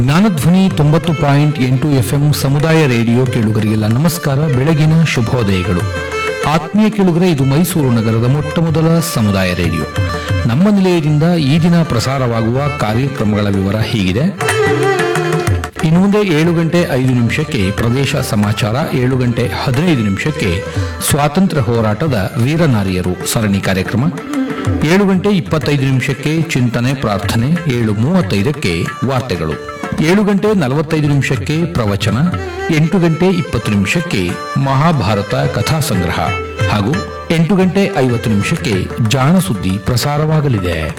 ಜ್ಞಾನಧ್ವನಿ ತೊಂಬತ್ತು ಪಾಯಿಂಟ್ ಎಂಟು ಎಫ್ಎಂ ಸಮುದಾಯ ರೇಡಿಯೋ ಕೇಳುಗರಿಗೆಲ್ಲ ನಮಸ್ಕಾರ ಬೆಳಗಿನ ಶುಭೋದಯಗಳು ಆತ್ಮೀಯ ಕೇಳುಗರೆ ಇದು ಮೈಸೂರು ನಗರದ ಮೊಟ್ಟ ಮೊದಲ ಸಮುದಾಯ ರೇಡಿಯೋ ನಮ್ಮ ನಿಲಯದಿಂದ ಈ ದಿನ ಪ್ರಸಾರವಾಗುವ ಕಾರ್ಯಕ್ರಮಗಳ ವಿವರ ಹೀಗಿದೆ ಇನ್ನು ಮುಂದೆ ಏಳು ಗಂಟೆ ಐದು ನಿಮಿಷಕ್ಕೆ ಪ್ರದೇಶ ಸಮಾಚಾರ ಏಳು ಗಂಟೆ ಹದಿನೈದು ನಿಮಿಷಕ್ಕೆ ಸ್ವಾತಂತ್ರ್ಯ ಹೋರಾಟದ ವೀರನಾರಿಯರು ಸರಣಿ ಕಾರ್ಯಕ್ರಮ ಏಳು ಗಂಟೆ ಇಪ್ಪತ್ತೈದು ನಿಮಿಷಕ್ಕೆ ಚಿಂತನೆ ಪ್ರಾರ್ಥನೆ ಏಳು ಮೂವತ್ತೈದಕ್ಕೆ ವಾರ್ತೆಗಳು ಏಳು ಗಂಟೆ ನಲವತ್ತೈದು ನಿಮಿಷಕ್ಕೆ ಪ್ರವಚನ ಎಂಟು ಗಂಟೆ ಇಪ್ಪತ್ತು ನಿಮಿಷಕ್ಕೆ ಮಹಾಭಾರತ ಕಥಾ ಸಂಗ್ರಹ ಹಾಗೂ ಎಂಟು ಗಂಟೆ ಐವತ್ತು ನಿಮಿಷಕ್ಕೆ ಜಾಣ ಸುದ್ದಿ ಪ್ರಸಾರವಾಗಲಿದೆ